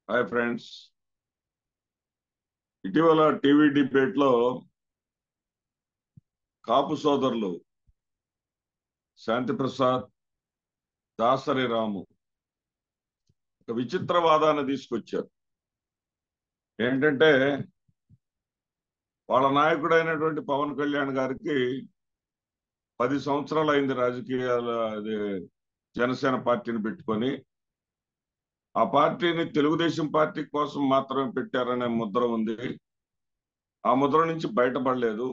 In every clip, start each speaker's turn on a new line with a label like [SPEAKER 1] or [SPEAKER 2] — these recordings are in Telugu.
[SPEAKER 1] హాయ్ ఫ్రెండ్స్ ఇటీవల టీవీ డిబేట్ లో కాపు సోదరులు శాంతి ప్రసాద్ దాసరి రాము ఒక విచిత్ర వాదాన్ని తీసుకొచ్చారు ఏంటంటే వాళ్ళ నాయకుడైనటువంటి పవన్ కళ్యాణ్ గారికి పది సంవత్సరాలు అయింది రాజకీయాల అది జనసేన పార్టీని పెట్టుకొని ఆ పార్టీని తెలుగుదేశం పార్టీ కోసం మాత్రమే పెట్టారనే ముద్ర ఉంది ఆ ముద్ర నుంచి బయటపడలేదు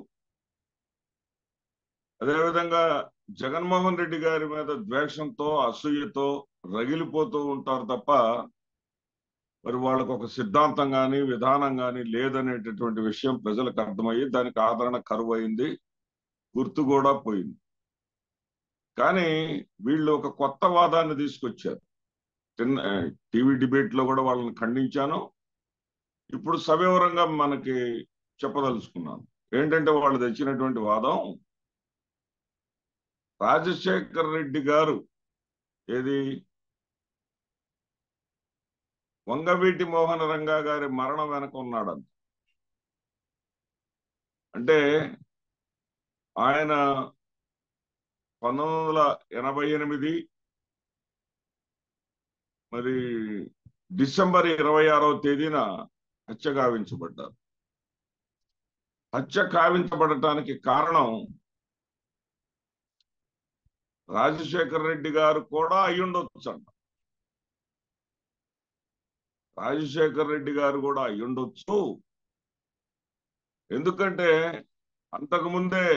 [SPEAKER 1] అదేవిధంగా జగన్మోహన్ రెడ్డి గారి మీద ద్వేషంతో అసూయతో రగిలిపోతూ ఉంటారు తప్ప మరి వాళ్ళకు ఒక సిద్ధాంతం కానీ విధానం కానీ లేదనేటటువంటి విషయం ప్రజలకు అర్థమయ్యి దానికి ఆదరణ కరువు అయింది గుర్తు కూడా పోయింది కానీ వీళ్ళు ఒక కొత్త వాదాన్ని తీసుకొచ్చారు చిన్న టీవీ డిబేట్ లో కూడా వాళ్ళని ఖండించాను ఇప్పుడు సవివరంగా మనకి చెప్పదలుచుకున్నాను ఏంటంటే వాళ్ళు తెచ్చినటువంటి వాదం రాజశేఖర్ రెడ్డి గారు ఏది వంగవీటి మోహన రంగా గారి మరణం వెనక ఉన్నాడంట అంటే ఆయన పంతొమ్మిది వందల ఎనభై ఎనిమిది మరి డిసెంబర్ ఇరవై ఆరవ తేదీన హత్య కావించబడ్డారు హత్య కావించబడటానికి కారణం రాజశేఖర్ రెడ్డి గారు కూడా అయ్యుండొచ్చు అంట రాజశేఖర్ రెడ్డి గారు కూడా అయ్యుండొచ్చు ఎందుకంటే అంతకుముందే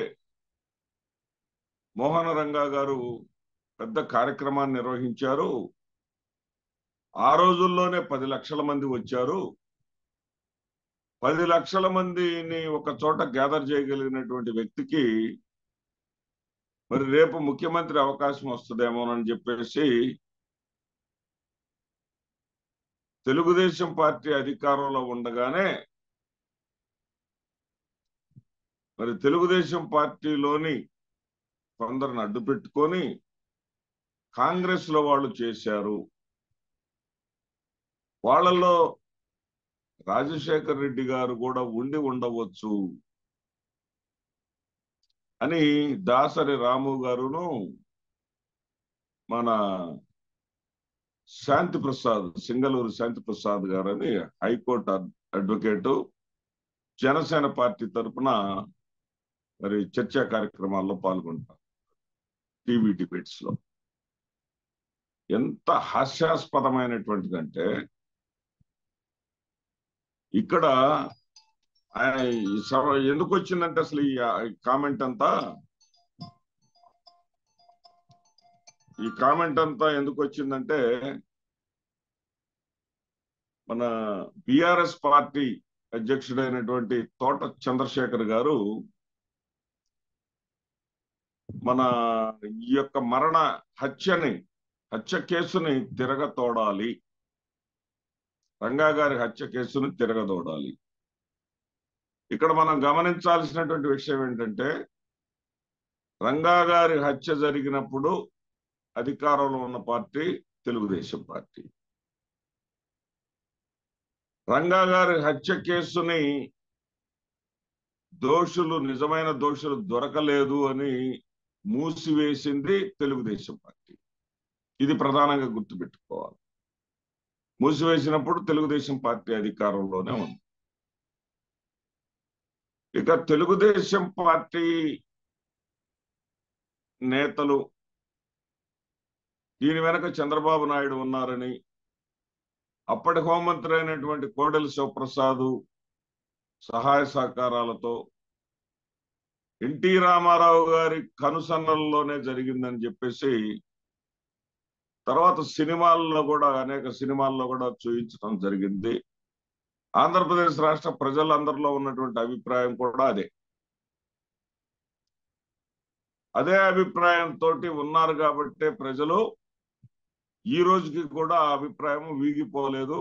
[SPEAKER 1] మోహన రంగా గారు పెద్ద కార్యక్రమాన్ని నిర్వహించారు ఆ రోజుల్లోనే పది లక్షల మంది వచ్చారు పది లక్షల మందిని ఒక చోట గ్యాదర్ చేయగలిగినటువంటి వ్యక్తికి మరి రేపు ముఖ్యమంత్రి అవకాశం వస్తుందేమోనని చెప్పేసి తెలుగుదేశం పార్టీ అధికారంలో ఉండగానే మరి తెలుగుదేశం పార్టీలోని కొందరిని అడ్డు పెట్టుకొని కాంగ్రెస్ లో వాళ్ళు చేశారు వాళ్ళల్లో రాజశేఖర్ రెడ్డి గారు కూడా ఉండి ఉండవచ్చు అని దాసరి రాము గారును మన శాంతి ప్రసాద్ సింగళూరు శాంతి ప్రసాద్ గారు అని హైకోర్టు అడ్వకేటు జనసేన పార్టీ తరఫున మరి చర్చా కార్యక్రమాల్లో పాల్గొంటారు టీవీ డిబేట్స్ లో ఎంత హాస్యాస్పదమైనటువంటిదంటే ఇక్కడ ఆయన ఎందుకు వచ్చిందంటే అసలు ఈ కామెంట్ అంతా ఈ కామెంట్ అంతా ఎందుకు వచ్చిందంటే మన బిఆర్ఎస్ పార్టీ అధ్యక్షుడైనటువంటి తోట చంద్రశేఖర్ గారు మన ఈ యొక్క మరణ హత్యని హత్య కేసుని తిరగతోడాలి రంగా గారి హత్య కేసును తిరగదోడాలి ఇక్కడ మనం గమనించాల్సినటువంటి విషయం ఏంటంటే రంగా గారి హత్య జరిగినప్పుడు అధికారంలో ఉన్న పార్టీ తెలుగుదేశం పార్టీ రంగా గారి హత్య కేసుని దోషులు నిజమైన దోషులు దొరకలేదు అని మూసివేసింది తెలుగుదేశం పార్టీ ఇది ప్రధానంగా గుర్తుపెట్టుకోవాలి మూసివేసినప్పుడు తెలుగుదేశం పార్టీ అధికారంలోనే ఉంది ఇక తెలుగుదేశం పార్టీ నేతలు దీని వెనక చంద్రబాబు నాయుడు ఉన్నారని అప్పటి హోంమంత్రి అయినటువంటి కోడెల శివప్రసాద్ సహాయ సహకారాలతో ఎన్టీ రామారావు గారి కనుసన్నల్లోనే జరిగిందని చెప్పేసి తర్వాత సినిమాల్లో కూడా అనేక సినిమాల్లో కూడా చూపించడం జరిగింది ఆంధ్రప్రదేశ్ రాష్ట్ర ప్రజలందరిలో ఉన్నటువంటి అభిప్రాయం కూడా అదే అదే అభిప్రాయంతో ఉన్నారు కాబట్టే ప్రజలు ఈ రోజుకి కూడా ఆ అభిప్రాయం వీగిపోలేదు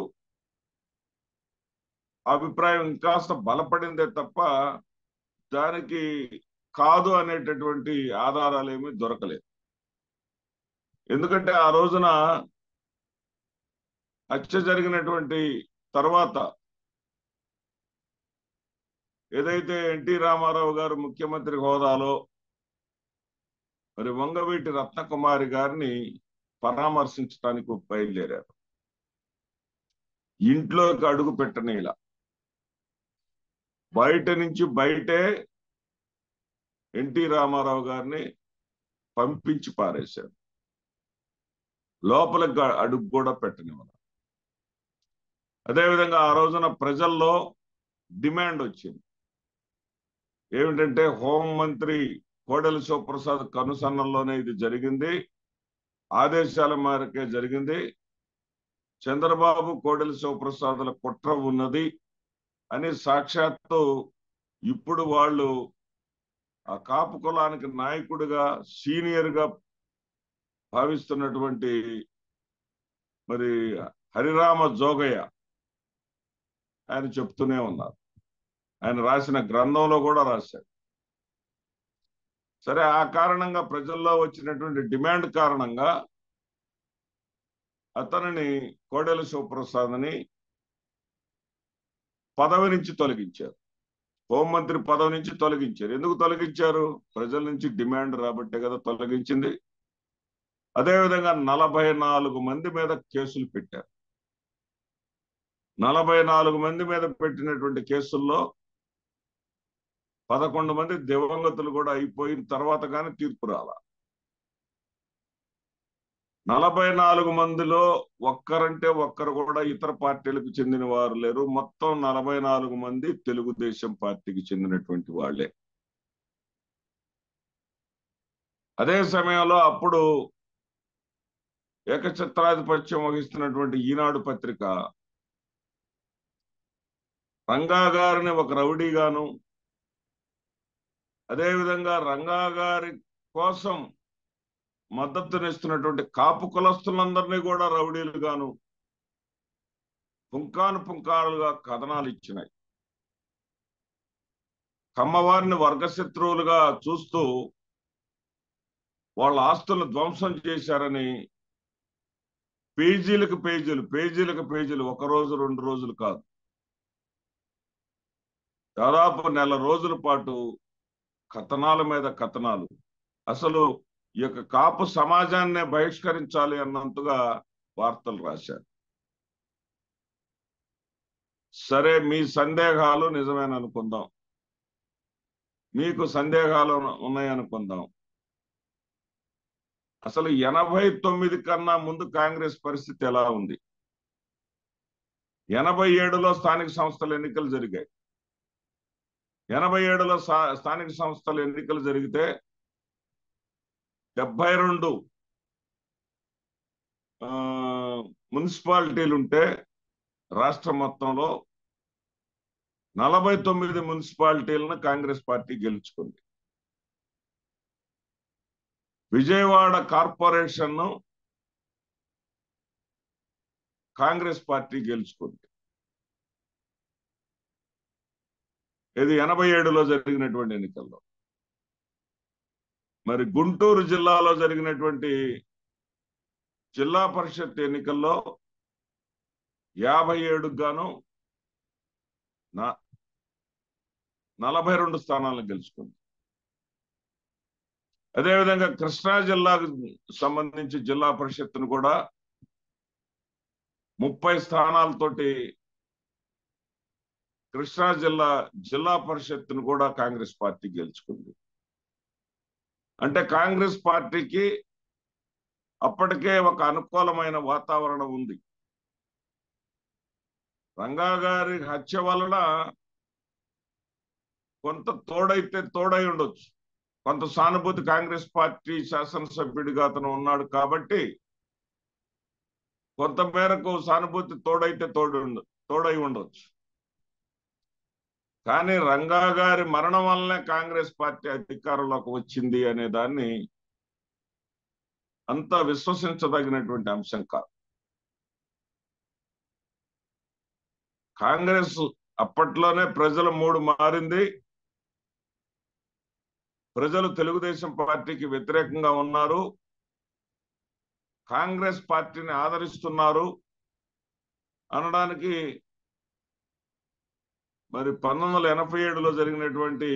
[SPEAKER 1] అభిప్రాయం ఇంకాస్త బలపడిందే తప్ప దానికి కాదు అనేటటువంటి ఆధారాలు ఏమీ దొరకలేదు ఎందుకంటే ఆ రోజున హత్య జరిగినటువంటి తర్వాత ఏదైతే ఎన్టీ రామారావు గారు ముఖ్యమంత్రి హోదాలో మరి వంగవీటి రత్నకుమారి గారిని పరామర్శించడానికి బయలుదేరారు ఇంట్లోకి అడుగు పెట్టని ఇలా బయట నుంచి బయటే ఎన్టీ రామారావు గారిని పంపించి పారేశారు లోపలికి అడుగు కూడా పెట్టనివ్వాలి అదేవిధంగా ఆ రోజున ప్రజల్లో డిమాండ్ వచ్చింది ఏమిటంటే హోంమంత్రి కోడెల శివప్రసాద్ కనుసన్నల్లోనే ఇది జరిగింది ఆదేశాల మేరకే జరిగింది చంద్రబాబు కోడెల శివప్రసాద్ల కుట్ర ఉన్నది అని సాక్షాత్తు ఇప్పుడు వాళ్ళు ఆ కాపు కులానికి నాయకుడిగా సీనియర్ గా భావిస్తున్నటువంటి మరి హరిరామ జోగయ్య ఆయన చెప్తూనే ఉన్నారు ఆయన రాసిన గ్రంథంలో కూడా రాశారు సరే ఆ కారణంగా ప్రజల్లో వచ్చినటువంటి డిమాండ్ కారణంగా అతనిని కోడెల శివప్రసాద్ని పదవి నుంచి తొలగించారు హోంమంత్రి పదవి నుంచి తొలగించారు ఎందుకు తొలగించారు ప్రజల నుంచి డిమాండ్ రాబట్టే కదా తొలగించింది అదేవిధంగా నలభై నాలుగు మంది మీద కేసులు పెట్టారు నలభై నాలుగు మంది మీద పెట్టినటువంటి కేసుల్లో పదకొండు మంది దివంగతులు కూడా అయిపోయిన తర్వాత కానీ తీర్పు రాల నలభై నాలుగు మందిలో ఒక్కరంటే ఒక్కరు కూడా ఇతర పార్టీలకు చెందిన వారు లేరు మొత్తం నలభై నాలుగు మంది తెలుగుదేశం పార్టీకి చెందినటువంటి వాళ్ళే అదే సమయంలో అప్పుడు ఏకఛత్రాధిపత్యం వహిస్తున్నటువంటి ఈనాడు పత్రిక రంగా గారిని ఒక రౌడీగాను అదేవిధంగా రంగా గారి కోసం మద్దతునిస్తున్నటువంటి కాపు కులస్తులందరినీ కూడా రౌడీలుగాను పుంకాను పుంకాలుగా కథనాలు ఇచ్చినాయి కమ్మవారిని వర్గశత్రువులుగా చూస్తూ వాళ్ళ ఆస్తులను ధ్వంసం చేశారని పేజీలకు పేజీలు పేజీలకు పేజీలు ఒక రోజు రెండు రోజులు కాదు దాదాపు నెల రోజుల పాటు కథనాల మీద కథనాలు అసలు ఈ యొక్క కాపు సమాజాన్నే బహిష్కరించాలి అన్నంతగా వార్తలు రాశారు సరే మీ సందేహాలు నిజమేననుకుందాం మీకు సందేహాలు ఉన్నాయనుకుందాం అసలు ఎనభై తొమ్మిది కన్నా ముందు కాంగ్రెస్ పరిస్థితి ఎలా ఉంది ఎనభై ఏడులో స్థానిక సంస్థల ఎన్నికలు జరిగాయి ఎనభై ఏడులో స్థానిక సంస్థల ఎన్నికలు జరిగితే డెబ్బై రెండు మున్సిపాలిటీలు ఉంటే రాష్ట్ర మొత్తంలో నలభై తొమ్మిది మున్సిపాలిటీలను కాంగ్రెస్ పార్టీ గెలుచుకుంది విజయవాడ కార్పొరేషన్ కాంగ్రెస్ పార్టీ గెలుచుకుంది ఇది ఎనభై ఏడులో జరిగినటువంటి ఎన్నికల్లో మరి గుంటూరు జిల్లాలో జరిగినటువంటి జిల్లా పరిషత్ ఎన్నికల్లో యాభై ఏడుకు గాను నలభై రెండు స్థానాలను గెలుచుకుంది అదేవిధంగా కృష్ణా జిల్లాకు సంబంధించి జిల్లా పరిషత్తును కూడా ముప్పై స్థానాలతోటి కృష్ణా జిల్లా జిల్లా పరిషత్తును కూడా కాంగ్రెస్ పార్టీ గెలుచుకుంది అంటే కాంగ్రెస్ పార్టీకి అప్పటికే ఒక అనుకూలమైన వాతావరణం ఉంది రంగా గారి హత్య వలన కొంత తోడైతే తోడై ఉండొచ్చు కొంత సానుభూతి కాంగ్రెస్ పార్టీ శాసనసభ్యుడిగా అతను ఉన్నాడు కాబట్టి కొంత మేరకు సానుభూతి తోడైతే తోడు తోడై ఉండొచ్చు కానీ రంగా గారి మరణం వల్లనే కాంగ్రెస్ పార్టీ అధికారంలోకి వచ్చింది అనే దాన్ని అంత విశ్వసించదగినటువంటి అంశం కాదు కాంగ్రెస్ అప్పట్లోనే ప్రజల మూడు మారింది ప్రజలు తెలుగుదేశం పార్టీకి వ్యతిరేకంగా ఉన్నారు కాంగ్రెస్ పార్టీని ఆదరిస్తున్నారు అనడానికి మరి పంతొమ్మిది వందల ఎనభై ఏడులో జరిగినటువంటి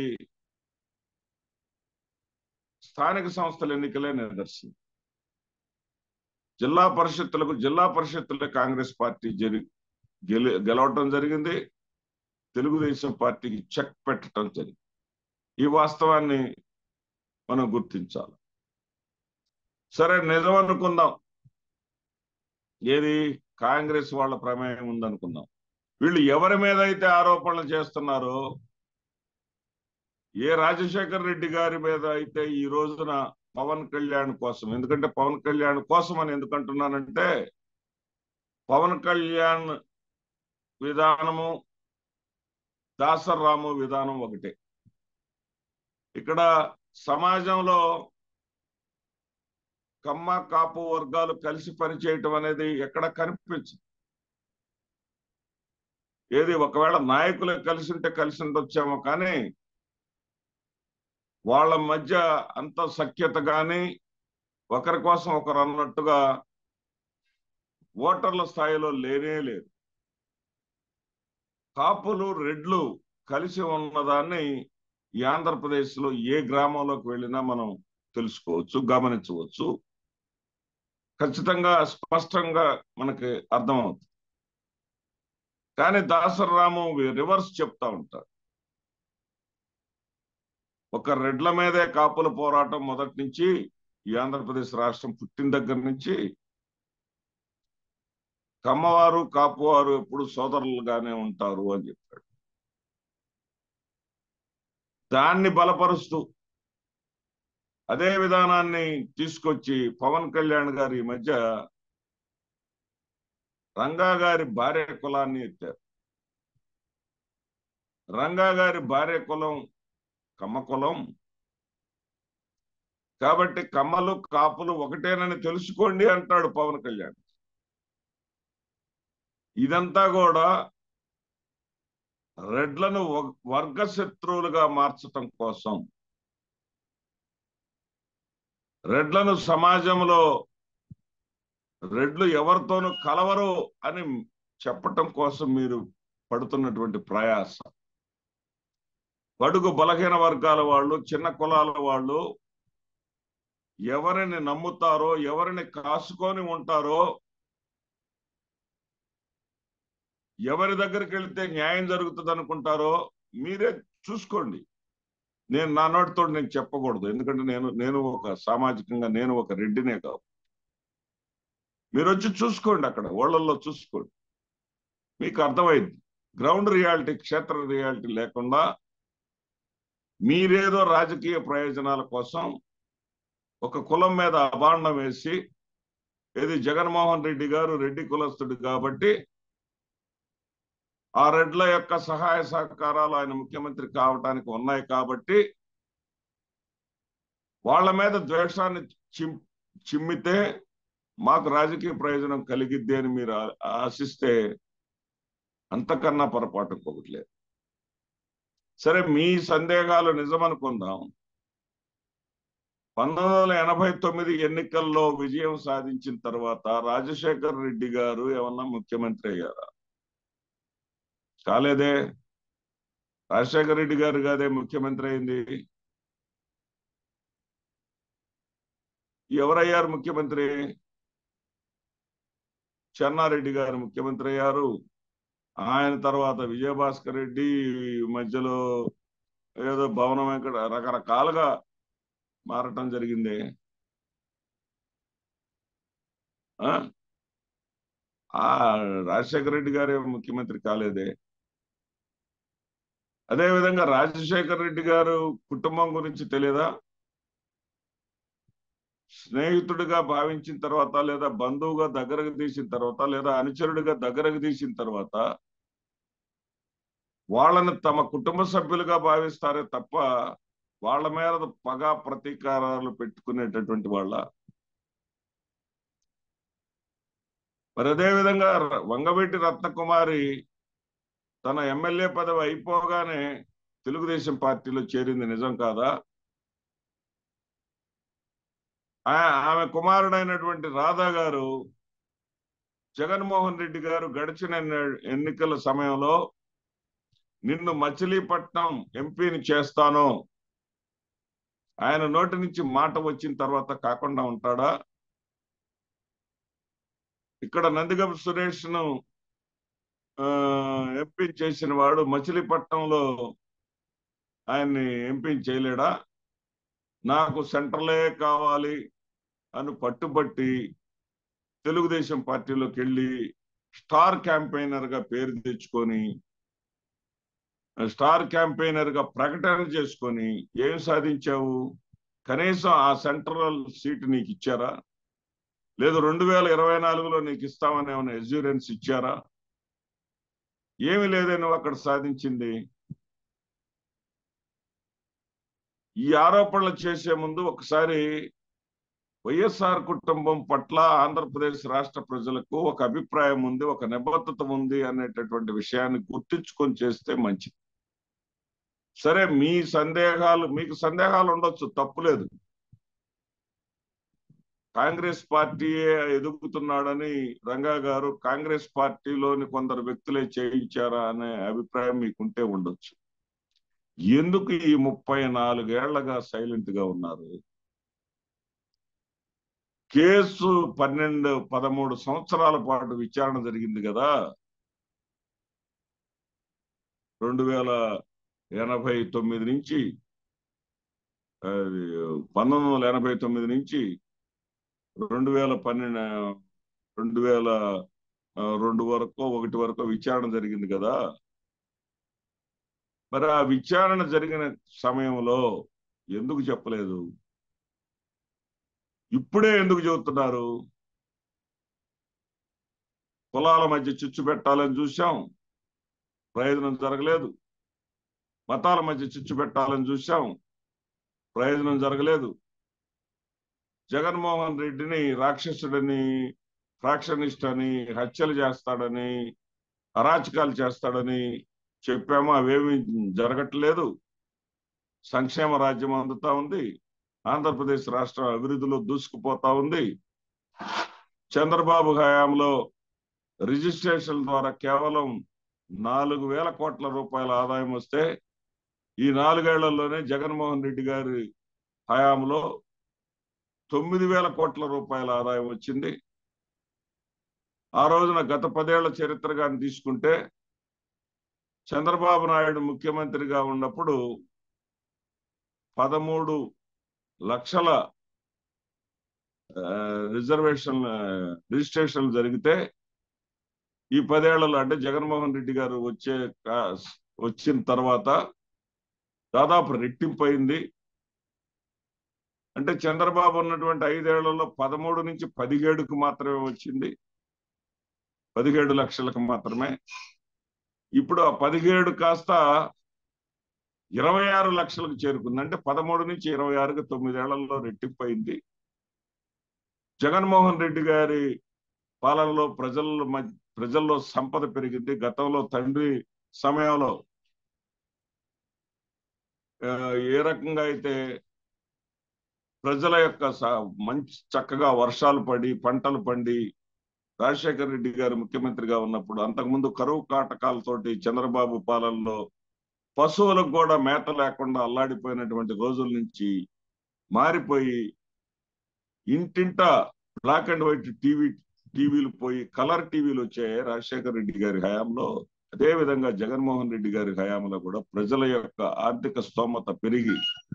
[SPEAKER 1] స్థానిక సంస్థల ఎన్నికలే నిదర్శనం జిల్లా పరిషత్తులకు జిల్లా పరిషత్తులే కాంగ్రెస్ పార్టీ జరి గెలి గెలవటం జరిగింది తెలుగుదేశం పార్టీకి చెక్ పెట్టడం జరిగింది ఈ వాస్తవాన్ని మనం గుర్తించాలి సరే నిజం అనుకుందాం ఏది కాంగ్రెస్ వాళ్ళ ప్రమేయం ఉందనుకుందాం వీళ్ళు ఎవరి మీద అయితే ఆరోపణలు చేస్తున్నారో ఏ రాజశేఖర్ రెడ్డి గారి మీద అయితే ఈ రోజున పవన్ కళ్యాణ్ కోసం ఎందుకంటే పవన్ కళ్యాణ్ కోసం అని ఎందుకంటున్నానంటే పవన్ కళ్యాణ్ విధానము దాసర్రాము విధానం ఒకటే ఇక్కడ సమాజంలో కమ్మ కాపు వర్గాలు కలిసి పనిచేయటం అనేది ఎక్కడ కనిపించదు ఏది ఒకవేళ నాయకులు కలిసి ఉంటే కలిసి ఉండొచ్చామో కానీ వాళ్ళ మధ్య అంత సఖ్యత కానీ ఒకరి కోసం ఒకరు అన్నట్టుగా ఓటర్ల స్థాయిలో లేనే లేదు కాపులు రెడ్లు కలిసి ఉన్నదాన్ని ఈ ఆంధ్రప్రదేశ్ లో ఏ గ్రామంలోకి వెళ్ళినా మనం తెలుసుకోవచ్చు గమనించవచ్చు ఖచ్చితంగా స్పష్టంగా మనకి అర్థమవుతుంది కానీ దాసరాము రివర్స్ చెప్తా ఉంటారు ఒక రెడ్ల మీదే కాపుల పోరాటం మొదటి నుంచి ఈ ఆంధ్రప్రదేశ్ రాష్ట్రం పుట్టిన దగ్గర నుంచి కమ్మవారు కాపువారు ఎప్పుడు సోదరులుగానే ఉంటారు అని చెప్పాడు దాన్ని బలపరుస్తూ అదే విధానాన్ని తీసుకొచ్చి పవన్ కళ్యాణ్ గారి ఈ మధ్య రంగా గారి భార్య కులాన్ని ఎత్తారు రంగా గారి భార్య కులం కమ్మ కులం కాబట్టి కమ్మలు కాపులు ఒకటేనని తెలుసుకోండి అంటాడు పవన్ కళ్యాణ్ ఇదంతా కూడా రెడ్లను వర్గ శత్రువులుగా మార్చటం కోసం రెడ్లను సమాజంలో రెడ్లు ఎవరితోనూ కలవరు అని చెప్పటం కోసం మీరు పడుతున్నటువంటి ప్రయాస బడుగు బలహీన వర్గాల వాళ్ళు చిన్న కులాల వాళ్ళు ఎవరిని నమ్ముతారో ఎవరిని కాసుకొని ఉంటారో ఎవరి దగ్గరికి వెళ్తే న్యాయం జరుగుతుంది అనుకుంటారో మీరే చూసుకోండి నేను నా నోటితో నేను చెప్పకూడదు ఎందుకంటే నేను నేను ఒక సామాజికంగా నేను ఒక రెడ్డినే కాదు మీరు వచ్చి చూసుకోండి అక్కడ ఓళ్ళల్లో చూసుకోండి మీకు అర్థమైంది గ్రౌండ్ రియాలిటీ క్షేత్ర రియాలిటీ లేకుండా మీరేదో రాజకీయ ప్రయోజనాల కోసం ఒక కులం మీద అభాండం వేసి ఏది జగన్మోహన్ రెడ్డి గారు రెడ్డి కులస్తుడు కాబట్టి ఆ రెడ్ల యొక్క సహాయ సహకారాలు ఆయన ముఖ్యమంత్రి కావటానికి ఉన్నాయి కాబట్టి వాళ్ళ మీద ద్వేషాన్ని చిమ్ చిమ్మితే మాకు రాజకీయ ప్రయోజనం కలిగిద్ది అని మీరు ఆశిస్తే అంతకన్నా పొరపాటు ఇంకొకటి లేదు సరే మీ సందేహాలు నిజమనుకుందాం పంతొమ్మిది వందల ఎనభై తొమ్మిది ఎన్నికల్లో విజయం సాధించిన తర్వాత రాజశేఖర్ రెడ్డి గారు ఏమన్నా ముఖ్యమంత్రి అయ్యారా కాలేదే రాజశేఖర రెడ్డి గారు కాదే ముఖ్యమంత్రి అయింది ఎవరయ్యారు ముఖ్యమంత్రి చెన్నారెడ్డి గారు ముఖ్యమంత్రి అయ్యారు ఆయన తర్వాత విజయభాస్కర్ రెడ్డి మధ్యలో ఏదో భవనం వెంకట రకరకాలుగా మారటం జరిగింది ఆ రాజశేఖర రెడ్డి గారే ముఖ్యమంత్రి కాలేదే అదే విధంగా రాజశేఖర రెడ్డి గారు కుటుంబం గురించి తెలియదా స్నేహితుడిగా భావించిన తర్వాత లేదా బంధువుగా దగ్గరకు తీసిన తర్వాత లేదా అనుచరుడిగా దగ్గరకు తీసిన తర్వాత వాళ్ళని తమ కుటుంబ సభ్యులుగా భావిస్తారే తప్ప వాళ్ళ మీద పగ ప్రతీకారాలు పెట్టుకునేటటువంటి వాళ్ళ మరి అదే విధంగా వంగవీటి రత్నకుమారి తన ఎమ్మెల్యే పదవి అయిపోగానే తెలుగుదేశం పార్టీలో చేరింది నిజం కాదా ఆమె కుమారుడైనటువంటి రాధా గారు జగన్మోహన్ రెడ్డి గారు గడిచిన ఎన్ని- ఎన్నికల సమయంలో నిన్ను మచిలీపట్నం ఎంపీని చేస్తాను ఆయన నోటి నుంచి మాట వచ్చిన తర్వాత కాకుండా ఉంటాడా ఇక్కడ నందిగం సురేష్ ను ఎంపీ చేసిన వాడు మచిలీపట్నంలో ఆయన్ని ఎంపీ చేయలేడా నాకు సెంట్రలే కావాలి అని పట్టుబట్టి తెలుగుదేశం పార్టీలోకి వెళ్ళి స్టార్ క్యాంపెయినర్ గా పేరు తెచ్చుకొని స్టార్ క్యాంపెయినర్ గా ప్రకటన చేసుకొని ఏం సాధించావు కనీసం ఆ సెంట్రల్ సీట్ నీకు ఇచ్చారా లేదు రెండు వేల ఇరవై నాలుగులో నీకు ఇస్తామని ఏమైనా ఎజ్యూరెన్స్ ఇచ్చారా ఏమి లేదే నువ్వు అక్కడ సాధించింది ఈ ఆరోపణలు చేసే ముందు ఒకసారి వైఎస్ఆర్ కుటుంబం పట్ల ఆంధ్రప్రదేశ్ రాష్ట్ర ప్రజలకు ఒక అభిప్రాయం ఉంది ఒక నిబద్ధత ఉంది అనేటటువంటి విషయాన్ని గుర్తించుకొని చేస్తే మంచిది సరే మీ సందేహాలు మీకు సందేహాలు ఉండొచ్చు తప్పులేదు కాంగ్రెస్ పార్టీయే ఎదుగుతున్నాడని రంగా గారు కాంగ్రెస్ పార్టీలోని కొందరు వ్యక్తులే చేయించారా అనే అభిప్రాయం మీకుంటే ఉండొచ్చు ఎందుకు ఈ ముప్పై నాలుగేళ్లగా సైలెంట్ గా ఉన్నారు కేసు పన్నెండు పదమూడు సంవత్సరాల పాటు విచారణ జరిగింది కదా రెండు వేల ఎనభై తొమ్మిది నుంచి అది పంతొమ్మిది వందల ఎనభై తొమ్మిది నుంచి రెండు వేల పన్నెండు రెండు వేల ఆ, రెండు వరకు ఒకటి వరకు విచారణ జరిగింది కదా మరి ఆ విచారణ జరిగిన సమయంలో ఎందుకు చెప్పలేదు ఇప్పుడే ఎందుకు చెబుతున్నారు కులాల మధ్య చిచ్చు పెట్టాలని చూశాం ప్రయోజనం జరగలేదు మతాల మధ్య చిచ్చు పెట్టాలని చూశాం ప్రయోజనం జరగలేదు జగన్మోహన్ రెడ్డిని రాక్షసుడని ఫ్రాక్షనిస్ట్ అని హత్యలు చేస్తాడని అరాచకాలు చేస్తాడని చెప్పాము అవేమి జరగట్లేదు సంక్షేమ రాజ్యం అందుతా ఉంది ఆంధ్రప్రదేశ్ రాష్ట్రం అభివృద్ధిలో దూసుకుపోతా ఉంది చంద్రబాబు హయాంలో రిజిస్ట్రేషన్ ద్వారా కేవలం నాలుగు వేల కోట్ల రూపాయల ఆదాయం వస్తే ఈ నాలుగేళ్లలోనే జగన్మోహన్ రెడ్డి గారి హయాంలో తొమ్మిది వేల కోట్ల రూపాయల ఆదాయం వచ్చింది ఆ రోజున గత పదేళ్ల చరిత్రగా తీసుకుంటే చంద్రబాబు నాయుడు ముఖ్యమంత్రిగా ఉన్నప్పుడు పదమూడు లక్షల ఆ, రిజర్వేషన్ ఆ, రిజిస్ట్రేషన్లు జరిగితే ఈ పదేళ్లలో అంటే జగన్మోహన్ రెడ్డి గారు వచ్చే కా- వచ్చిన తర్వాత దాదాపు రెట్టింపు అయింది అంటే చంద్రబాబు ఉన్నటువంటి ఐదేళ్లలో పదమూడు నుంచి పదిహేడుకు మాత్రమే వచ్చింది పదిహేడు లక్షలకు మాత్రమే ఇప్పుడు ఆ పదిహేడు కాస్త ఇరవై ఆరు లక్షలకు చేరుకుంది అంటే పదమూడు నుంచి ఇరవై ఆరుకి తొమ్మిదేళ్లలో రెట్టింపు అయింది జగన్మోహన్ రెడ్డి గారి పాలనలో ప్రజల్లో మధ్య ప్రజల్లో సంపద పెరిగింది గతంలో తండ్రి సమయంలో ఆ, ఏ రకంగా అయితే ప్రజల యొక్క స- మంచి చక్కగా వర్షాలు పడి పంటలు పండి రాజశేఖర రెడ్డి గారు ముఖ్యమంత్రిగా ఉన్నప్పుడు అంతకుముందు కరువు కాటకాలతోటి చంద్రబాబు పాలనలో పశువులకు కూడా మేత లేకుండా అల్లాడిపోయినటువంటి రోజుల నుంచి మారిపోయి ఇంటింట బ్లాక్ అండ్ వైట్ టీవీ టీవీలు పోయి కలర్ టీవీలు వచ్చాయి రాజశేఖర రెడ్డి గారి హయాంలో అదే విధంగా జగన్మోహన్ రెడ్డి గారి హయాంలో కూడా ప్రజల యొక్క ఆర్థిక స్తోమత పెరిగి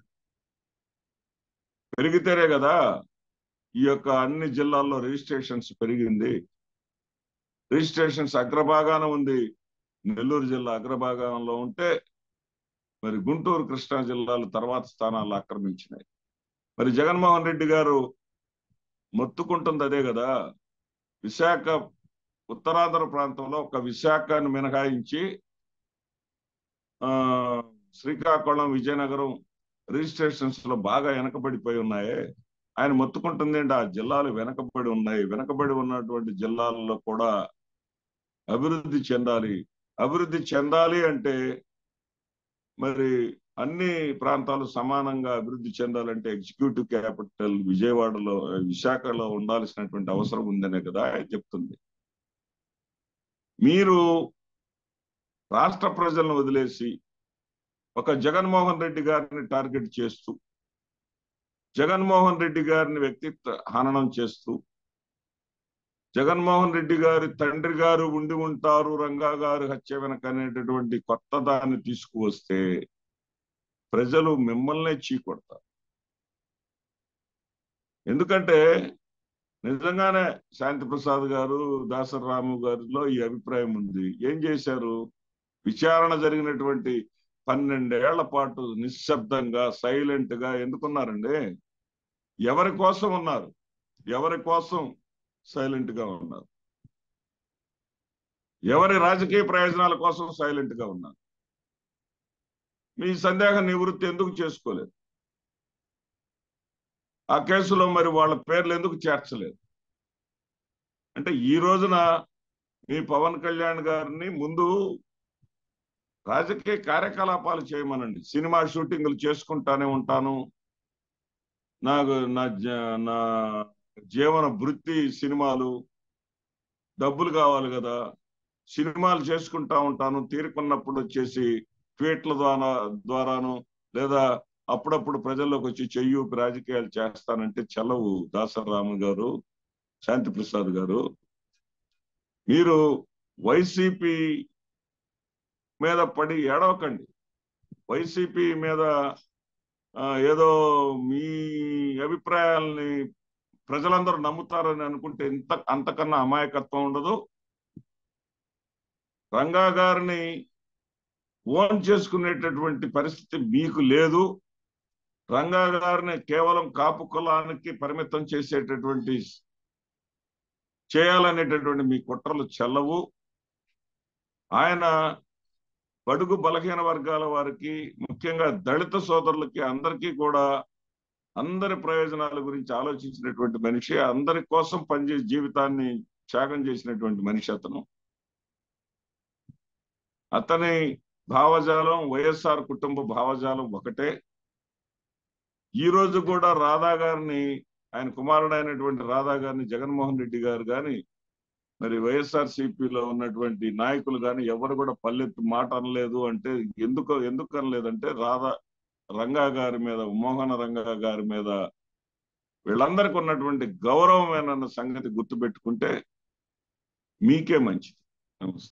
[SPEAKER 1] పెరిగితేనే కదా ఈ యొక్క అన్ని జిల్లాల్లో రిజిస్ట్రేషన్స్ పెరిగింది రిజిస్ట్రేషన్స్ అగ్రభాగాన ఉంది నెల్లూరు జిల్లా అగ్రభాగంలో ఉంటే మరి గుంటూరు కృష్ణా జిల్లాలు తర్వాత స్థానాలు ఆక్రమించినాయి మరి జగన్మోహన్ రెడ్డి గారు మొత్తుకుంటుంది అదే కదా విశాఖ ఉత్తరాంధ్ర ప్రాంతంలో ఒక విశాఖను మినహాయించి ఆ శ్రీకాకుళం విజయనగరం రిజిస్ట్రేషన్స్ లో బాగా వెనకబడిపోయి ఉన్నాయే ఆయన మొత్తుకుంటుంది ఏంటి ఆ జిల్లాలు వెనకబడి ఉన్నాయి వెనకబడి ఉన్నటువంటి జిల్లాలలో కూడా అభివృద్ధి చెందాలి అభివృద్ధి చెందాలి అంటే మరి అన్ని ప్రాంతాలు సమానంగా అభివృద్ధి చెందాలంటే ఎగ్జిక్యూటివ్ క్యాపిటల్ విజయవాడలో విశాఖలో ఉండాల్సినటువంటి అవసరం ఉందనే కదా ఆయన చెప్తుంది మీరు రాష్ట్ర ప్రజలను వదిలేసి ఒక జగన్మోహన్ రెడ్డి గారిని టార్గెట్ చేస్తూ జగన్మోహన్ రెడ్డి గారిని వ్యక్తిత్వ హననం చేస్తూ జగన్మోహన్ రెడ్డి గారి తండ్రి గారు ఉండి ఉంటారు రంగా గారు హత్య వెనక అనేటటువంటి కొత్త దాన్ని తీసుకువస్తే ప్రజలు మిమ్మల్నే చీకొడతారు ఎందుకంటే నిజంగానే శాంతి ప్రసాద్ గారు దాసరి రాము గారిలో ఈ అభిప్రాయం ఉంది ఏం చేశారు విచారణ జరిగినటువంటి పన్నెండేళ్ల పాటు నిశ్శబ్దంగా సైలెంట్ గా ఎందుకున్నారండి ఎవరి కోసం ఉన్నారు ఎవరి కోసం సైలెంట్ గా ఉన్నారు ఎవరి రాజకీయ ప్రయోజనాల కోసం సైలెంట్ గా ఉన్నారు మీ సందేహ నివృత్తి ఎందుకు చేసుకోలేదు ఆ కేసులో మరి వాళ్ళ పేర్లు ఎందుకు చేర్చలేదు అంటే ఈ రోజున మీ పవన్ కళ్యాణ్ గారిని ముందు రాజకీయ కార్యకలాపాలు చేయమనండి సినిమా షూటింగ్లు చేసుకుంటానే ఉంటాను నాకు నా జ- నా జీవన వృత్తి సినిమాలు డబ్బులు కావాలి కదా సినిమాలు చేసుకుంటా ఉంటాను తీరుకున్నప్పుడు వచ్చేసి ట్వీట్ల ద్వారా ద్వారాను లేదా అప్పుడప్పుడు ప్రజల్లోకి వచ్చి చెయ్యూపి రాజకీయాలు చేస్తానంటే చెలవు దాసరాము గారు శాంతి ప్రసాద్ గారు మీరు వైసీపీ మీద పడి ఏడవకండి వైసీపీ మీద ఆ, ఏదో మీ అభిప్రాయాల్ని ప్రజలందరూ నమ్ముతారని అనుకుంటే ఇంత అంతకన్నా అమాయకత్వం ఉండదు రంగా గారిని ఓన్ చేసుకునేటటువంటి పరిస్థితి మీకు లేదు రంగా గారిని కేవలం కాపు కులానికి పరిమితం చేసేటటువంటి చేయాలనేటటువంటి మీ కుట్రలు చెల్లవు ఆయన బడుగు బలహీన వర్గాల వారికి ముఖ్యంగా దళిత సోదరులకి అందరికీ కూడా అందరి ప్రయోజనాల గురించి ఆలోచించినటువంటి మనిషి అందరి కోసం పనిచేసి జీవితాన్ని త్యాగం చేసినటువంటి మనిషి అతను అతని భావజాలం వైఎస్ఆర్ కుటుంబ భావజాలం ఒకటే ఈ రోజు కూడా రాధా గారిని ఆయన కుమారుడైనటువంటి రాధా గారిని జగన్మోహన్ రెడ్డి గారు గాని మరి వైఎస్ఆర్ సిపిలో ఉన్నటువంటి నాయకులు కానీ ఎవరు కూడా పల్లెత్తు మాట అనలేదు అంటే ఎందుకు ఎందుకు అనలేదంటే రాధా రంగా గారి మీద మోహన రంగా గారి మీద వీళ్ళందరికీ ఉన్నటువంటి గౌరవమైన సంగతి గుర్తుపెట్టుకుంటే మీకే మంచిది నమస్తే